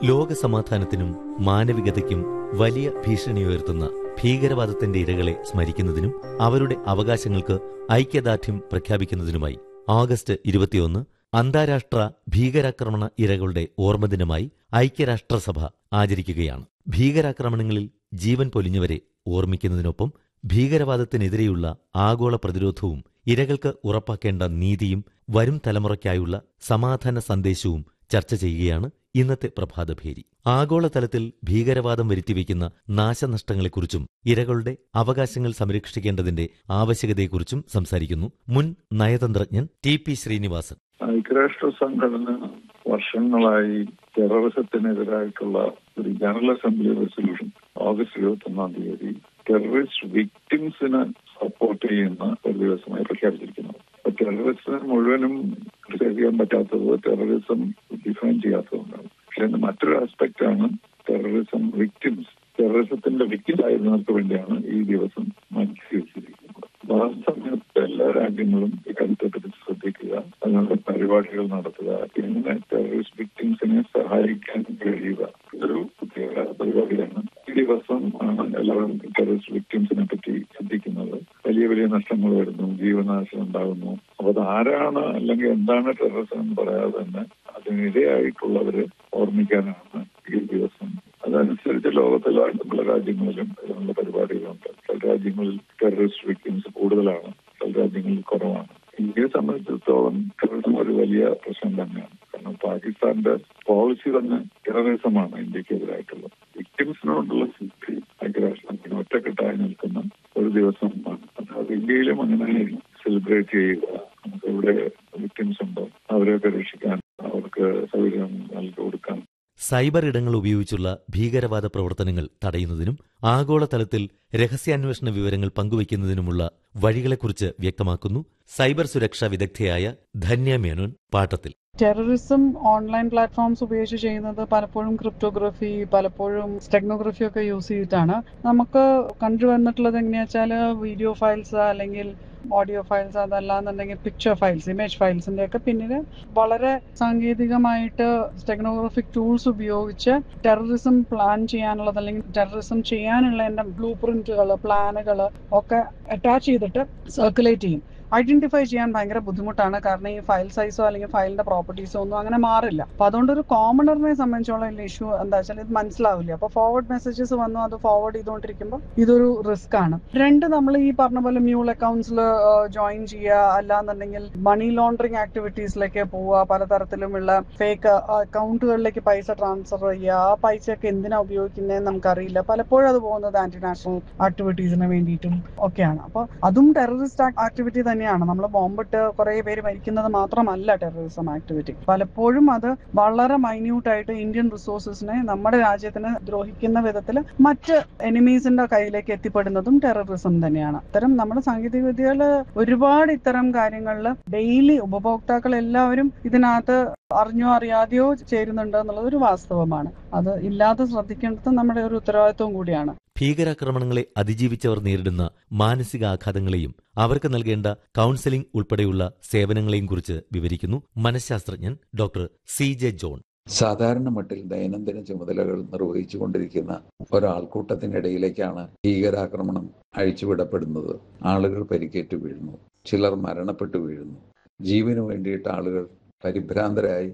ലോക സമാധാനത്തിനും മാനവികതയ്ക്കും വലിയ ഭീഷണിയുയർത്തുന്ന ഭീകരവാദത്തിന്റെ ഇരകളെ സ്മരിക്കുന്നതിനും അവരുടെ അവകാശങ്ങൾക്ക് ഐക്യദാർഢ്യം പ്രഖ്യാപിക്കുന്നതിനുമായി ആഗസ്റ്റ് ഇരുപത്തിയൊന്ന് അന്താരാഷ്ട്ര ഭീകരാക്രമണ ഇരകളുടെ ഓർമ്മദിനമായി ഐക്യരാഷ്ട്രസഭ ആചരിക്കുകയാണ് ഭീകരാക്രമണങ്ങളിൽ ജീവൻ പൊലിഞ്ഞവരെ ഓർമ്മിക്കുന്നതിനൊപ്പം ഭീകരവാദത്തിനെതിരെയുള്ള ആഗോള പ്രതിരോധവും ഇരകൾക്ക് ഉറപ്പാക്കേണ്ട നീതിയും വരും തലമുറയ്ക്കായുള്ള സമാധാന സന്ദേശവും ചർച്ച ചെയ്യുകയാണ് ഇന്നത്തെ പ്രഭാതഭേരി ആഗോളതലത്തിൽ ഭീകരവാദം വരുത്തിവെക്കുന്ന നാശനഷ്ടങ്ങളെക്കുറിച്ചും ഇരകളുടെ അവകാശങ്ങൾ സംരക്ഷിക്കേണ്ടതിന്റെ ആവശ്യകതയെക്കുറിച്ചും സംസാരിക്കുന്നു മുൻ നയതന്ത്രജ്ഞൻ ടി പി ശ്രീനിവാസൻ ഐക്യരാഷ്ട്ര സംഘടന വർഷങ്ങളായി ടെററിസത്തിനെതിരായിട്ടുള്ള ഒരു ജനറൽ അസംബ്ലി റെസൊല്യൂഷൻ ഓഗസ്റ്റ് ഇരുപത്തി ഒന്നാം തീയതി ടെററിസ്റ്റ് വിക്ടിംസിനെ സപ്പോർട്ട് ചെയ്യുന്ന ഒരു ദിവസമായി പ്രഖ്യാപിച്ചിരിക്കുന്നത് അപ്പൊ ടെററിസ്റ്റിനെ മുഴുവനും ക്രിട്ടിസൈസ് ചെയ്യാൻ പറ്റാത്തത് ടെററിസം ഡിഫൈൻ ചെയ്യാത്തതുകൊണ്ടാണ് പക്ഷെ ഇതിന്റെ മറ്റൊരു ആസ്പെക്ട് ആണ് ടെററിസം വിക്ടിംസ് ടെററിസത്തിന്റെ വിക്ടിംസ് ആയിരുന്നവർക്ക് വേണ്ടിയാണ് ഈ ദിവസം മാറ്റി വെച്ചിരിക്കുന്നത് അപ്പൊ ആ സമയത്ത് എല്ലാ രാജ്യങ്ങളും ഈ കാര്യത്തെപ്പറ്റി ശ്രദ്ധിക്കുക അതിനുള്ള പരിപാടികൾ നടത്തുക ഇങ്ങനെ ടെററിസ്റ്റ് വിക്ടിംസിനെ സഹായിക്കാൻ കഴിയുക ഇതൊരു പ്രത്യേക പരിപാടിയാണ് ഈ ദിവസം ആണ് എല്ലാവരും ടെററിസ്റ്റ് വിക്ടിംസിനെ പറ്റി ചിന്തിക്കുന്നത് വലിയ വലിയ നഷ്ടങ്ങൾ വരുന്നു ജീവനാശം ഉണ്ടാകുന്നു അപ്പൊ അത് ആരാണ് അല്ലെങ്കിൽ എന്താണ് ടെററിസം എന്ന് പറയാതെ തന്നെ അതിനിരയായിട്ടുള്ളവരെ ഓർമ്മിക്കാനാണ് ഈ ദിവസം അതനുസരിച്ച് ലോകത്തിലെ പല രാജ്യങ്ങളിലും ഇതിനുള്ള പരിപാടികളുണ്ട് ചില രാജ്യങ്ങളിൽ ടെററിസ്റ്റ് വിക്ടിംസ് കൂടുതലാണ് ചില രാജ്യങ്ങളിൽ കുറവാണ് ഇന്ത്യയെ സംബന്ധിച്ചിടത്തോളം ടെററിസം ഒരു വലിയ പ്രശ്നം തന്നെയാണ് കാരണം പാകിസ്ഥാന്റെ പോളിസി തന്നെ ടെററിസമാണ് ഇന്ത്യക്കെതിരായിട്ടുള്ളത് വിക്ടിംസിനോടുള്ള സിദ്ധി ഐക്യരാഷ്ട്രത്തിന് ഒറ്റക്കെട്ടായി നിൽക്കുന്ന ഒരു ദിവസമാണ് അത് ഇന്ത്യയിലും അങ്ങനെ സെലിബ്രേറ്റ് ചെയ്യുക നമുക്ക് എവിടെ വിക്ടിംസ് ഉണ്ടോ അവരെയൊക്കെ രക്ഷിക്കാൻ അവർക്ക് സൗകര്യം നൽകി കൊടുക്കാൻ സൈബർ ഇടങ്ങൾ ഉപയോഗിച്ചുള്ള ഭീകരവാദ പ്രവർത്തനങ്ങൾ തടയുന്നതിനും ആഗോളതലത്തിൽ രഹസ്യാന്വേഷണ വിവരങ്ങൾ പങ്കുവയ്ക്കുന്നതിനുമുള്ള വഴികളെക്കുറിച്ച് വ്യക്തമാക്കുന്നു സൈബർ സുരക്ഷാ വിദഗ്ധയായ ധന്യ മേനോൻ പാട്ടത്തിൽ ടെററിസം ഓൺലൈൻ പ്ലാറ്റ്ഫോംസ് ഉപയോഗിച്ച് ചെയ്യുന്നത് പലപ്പോഴും ക്രിപ്റ്റോഗ്രഫി പലപ്പോഴും സ്റ്റെഗ്നോഗ്രഫി ഒക്കെ യൂസ് ചെയ്തിട്ടാണ് നമുക്ക് കണ്ടുവന്നിട്ടുള്ളത് എങ്ങനെയാ വെച്ചാൽ വീഡിയോ ഫയൽസ് അല്ലെങ്കിൽ ഓഡിയോ ഫയൽസ് അതല്ലാന്നുണ്ടെങ്കിൽ പിക്ചർ ഫയൽസ് ഇമേജ് ഫയൽസിന്റെ ഒക്കെ പിന്നിൽ വളരെ സാങ്കേതികമായിട്ട് സ്റ്റെഗ്നോഗ്രഫിക് ടൂൾസ് ഉപയോഗിച്ച് ടെററിസം പ്ലാൻ ചെയ്യാനുള്ളത് അല്ലെങ്കിൽ ടെററിസം ചെയ്യാനുള്ള എൻ്റെ ബ്ലൂ പ്രിന്റുകൾ പ്ലാനുകൾ ഒക്കെ അറ്റാച്ച് ചെയ്തിട്ട് സർക്കുലേറ്റ് ചെയ്യും ഐഡന്റിഫൈ ചെയ്യാൻ ഭയങ്കര ബുദ്ധിമുട്ടാണ് കാരണം ഈ ഫയൽ സൈസോ അല്ലെങ്കിൽ ഫയലിന്റെ പ്രോപ്പർട്ടീസോ ഒന്നും അങ്ങനെ മാറില്ല അപ്പൊ അതുകൊണ്ട് ഒരു കോമണറിനെ സംബന്ധിച്ചോളം ഇഷ്യൂ എന്താ വെച്ചാൽ ഇത് മനസ്സിലാവില്ല അപ്പൊ ഫോർവേഡ് മെസ്സേജസ് വന്നു അത് ഫോർവേഡ് ചെയ്തുകൊണ്ടിരിക്കുമ്പോൾ ഇതൊരു റിസ്ക് ആണ് രണ്ട് നമ്മൾ ഈ പറഞ്ഞ പോലെ മ്യൂൾ അക്കൗണ്ട്സിൽ ജോയിൻ ചെയ്യുക അല്ലാന്നുണ്ടെങ്കിൽ മണി ലോണ്ടറിങ് ആക്ടിവിറ്റീസിലേക്ക് പോവുക പലതരത്തിലുമുള്ള ഫേക്ക് അക്കൗണ്ടുകളിലേക്ക് പൈസ ട്രാൻസ്ഫർ ചെയ്യുക ആ പൈസയൊക്കെ എന്തിനാ ഉപയോഗിക്കുന്നതെന്ന് നമുക്കറിയില്ല പലപ്പോഴും അത് പോകുന്നത് ആന്റി നാഷണൽ ആക്ടിവിറ്റീസിന് വേണ്ടിയിട്ടും ഒക്കെയാണ് അപ്പോൾ അതും ടെററിസ്റ്റ് ആക്ടിവിറ്റി തന്നെയാണ് നമ്മൾ ബോംബിട്ട് കുറെ പേര് മരിക്കുന്നത് മാത്രമല്ല ടെററിസം ആക്ടിവിറ്റി പലപ്പോഴും അത് വളരെ മൈന്യൂട്ട് ആയിട്ട് ഇന്ത്യൻ റിസോഴ്സസിനെ നമ്മുടെ രാജ്യത്തിന് ദ്രോഹിക്കുന്ന വിധത്തിൽ മറ്റ് എനിമീസിന്റെ കയ്യിലേക്ക് എത്തിപ്പെടുന്നതും ടെററിസം തന്നെയാണ് ഇത്തരം നമ്മുടെ സാങ്കേതിക വിദ്യകൾ ഒരുപാട് ഇത്തരം കാര്യങ്ങളിൽ ഡെയിലി ഉപഭോക്താക്കൾ എല്ലാവരും ഇതിനകത്ത് അറിഞ്ഞോ അറിയാതെയോ ചേരുന്നുണ്ട് എന്നുള്ളത് ഒരു വാസ്തവമാണ് അത് ഇല്ലാതെ ശ്രദ്ധിക്കേണ്ടത് നമ്മുടെ ഒരു ഉത്തരവാദിത്വം കൂടിയാണ് ഭീകരാക്രമണങ്ങളെ അതിജീവിച്ചവർ നേരിടുന്ന മാനസികാഘാതങ്ങളെയും അവർക്ക് നൽകേണ്ട കൌൺസിലിംഗ് ഉൾപ്പെടെയുള്ള സേവനങ്ങളെയും കുറിച്ച് വിവരിക്കുന്നു മനഃശാസ്ത്രജ്ഞൻ ഡോക്ടർ സി ജെ ജോൺ സാധാരണ മട്ടിൽ ദൈനംദിന ചുമതലകൾ നിർവഹിച്ചുകൊണ്ടിരിക്കുന്ന ഒരാൾക്കൂട്ടത്തിനിടയിലേക്കാണ് ഭീകരാക്രമണം അഴിച്ചുവിടപ്പെടുന്നത് ആളുകൾ പരിക്കേറ്റു വീഴുന്നു ചിലർ മരണപ്പെട്ടു വീഴുന്നു ജീവന് വേണ്ടിയിട്ട് ആളുകൾ പരിഭ്രാന്തരായി